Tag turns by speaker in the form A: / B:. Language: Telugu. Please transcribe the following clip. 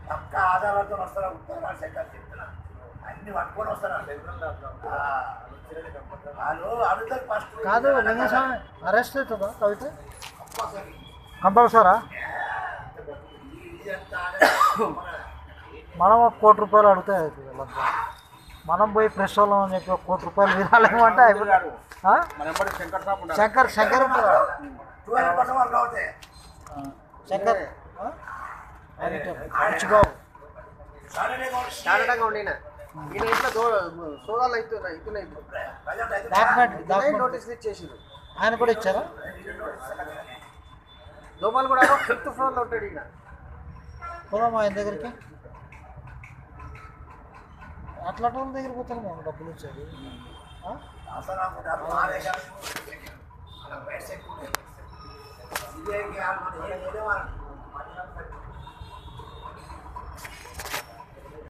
A: పక్క ఆధారాలతో వస్తారా ఉత్తరాలు సెంటర్ చెప్తున్నా అన్ని పట్టుకొని వస్తారా ఆ, వాళ్ళు అడుగుతారు ఫస్ట్
B: కాదు లింగస్వామి అరెస్ట్ అవుతుందా కవిత కంపల్సరా మనం ఒక కోటి రూపాయలు అడిగితే అవుతుంది వాళ్ళంతా మనం పోయి ప్రెస్ వాళ్ళం అని చెప్పి ఒక కోటి రూపాయలు వినాలేమంటే అయిపోతాడు ఆ?
C: మన ఎంబడి శంకర్ షాప్ ఉండాలి
B: శంకర్ శంకర్ ఉంటాడా?
A: టూవెల్ పర్సెంట్ వాళ్ళు అవుతాయి
B: ఆ, శంకర్ ఆ? ఆయన ఇటు మంచిబాబు
A: సాటర్డే
C: స్టాండర్డ్గా ఉండిన ఈయన ఇంట్లో దో సోదాలు అవుతున్నాయి అవుతున్నాయి
A: ప్రజెంట్ అయితే
B: డాక్యుమెంట్ డాక్యుమెంట్
C: నోటీసులు ఇచ్చేసిండు
B: ఆయన కూడా ఇచ్చారా
C: దోమలు కూడా ఫిఫ్త్ ఫ్లోర్లో ఉంటాడు ఈయన
B: పోదాం ఆయన దగ్గరికి అట్లాంటి వాళ్ళ దగ్గర పోతాను మేము డబ్బులు ఇచ్చేది ఆ?
A: అసలు నాకు మారేగా ఇదే వాళ్ళు ఏం ఏదో వాళ్ళు